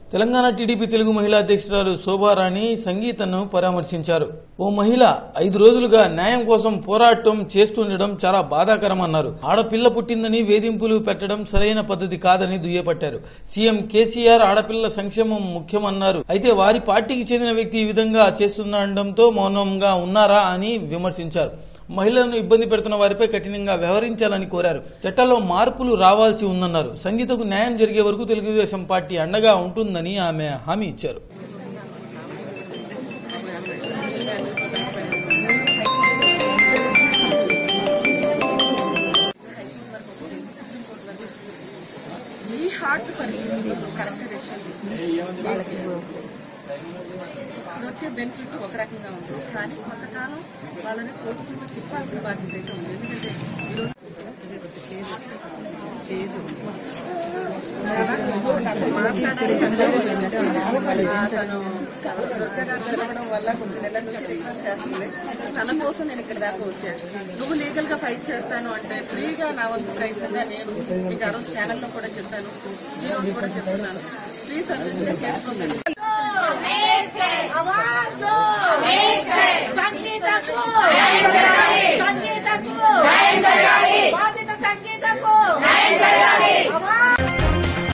Telangana TDP Telugu మహిళా అధ్యక్షురాలు శోభారాణి సంగీతను పరామర్శించారు ఓ మహిళ ఐదు రోజులుగా న్యాయం కోసం పోరాటం చేస్తుండడం చాలా బాధాకరమన్నారు ఆడపిల్ల పుట్టిందని వేధింపులు పెట్టడం సరైన పద్ధతి కాదని దుయ్యపట్టారు సీఎం కేసీఆర్ ఆడపిల్ల సంక్షేమం ముఖ్యమన్నారు అయితే వారి పార్టీకి చెందిన వ్యక్తి ఈ విధంగా చేస్తుండటంతో మౌనంగా ఉన్నారా అని విమర్శించారు మహిళలను ఇబ్బంది పెడుతున్న వారిపై కఠినంగా వ్యవహరించాలని కోరారు చట్టాల్లో మార్పులు రావాల్సి ఉందన్నారు సంగీతకు న్యాయం జరిగే వరకు తెలుగుదేశం పార్టీ అండగా ఉంటుందని ఆమె హామీ ఇచ్చారు ఈ హార్ట్ పరిస్థితి కరెక్ట్ డెసిషన్ తీసుకుంది వాళ్ళకి ఇప్పుడు వచ్చే బెనిఫిట్స్ ఒక రకంగా ఉంటుంది కానీ కొంతకాలం వాళ్ళని కోర్టు చుట్టూ తిప్పాల్సిన బాధ్యత అయితే ఉంది ఎందుకంటే ఈరోజు తను దుర్గారావు జరగడం వల్ల కొంచెం నెలలుగా రిక్వెస్ట్ చేస్తుంది తన కోసం నేను ఇక్కడ దాకా వచ్చాను నువ్వు లీగల్ గా ఫైట్ చేస్తాను అంటే ఫ్రీగా నా వంతు ప్రయత్నంగా నేను మీకు ఆ రోజు ఛానల్లో కూడా చెప్పాను ఈ రోజు కూడా చెప్తున్నాను ప్లీజ్ సర్వీస్ గా కేసు కోసం आवाज दो संगीता को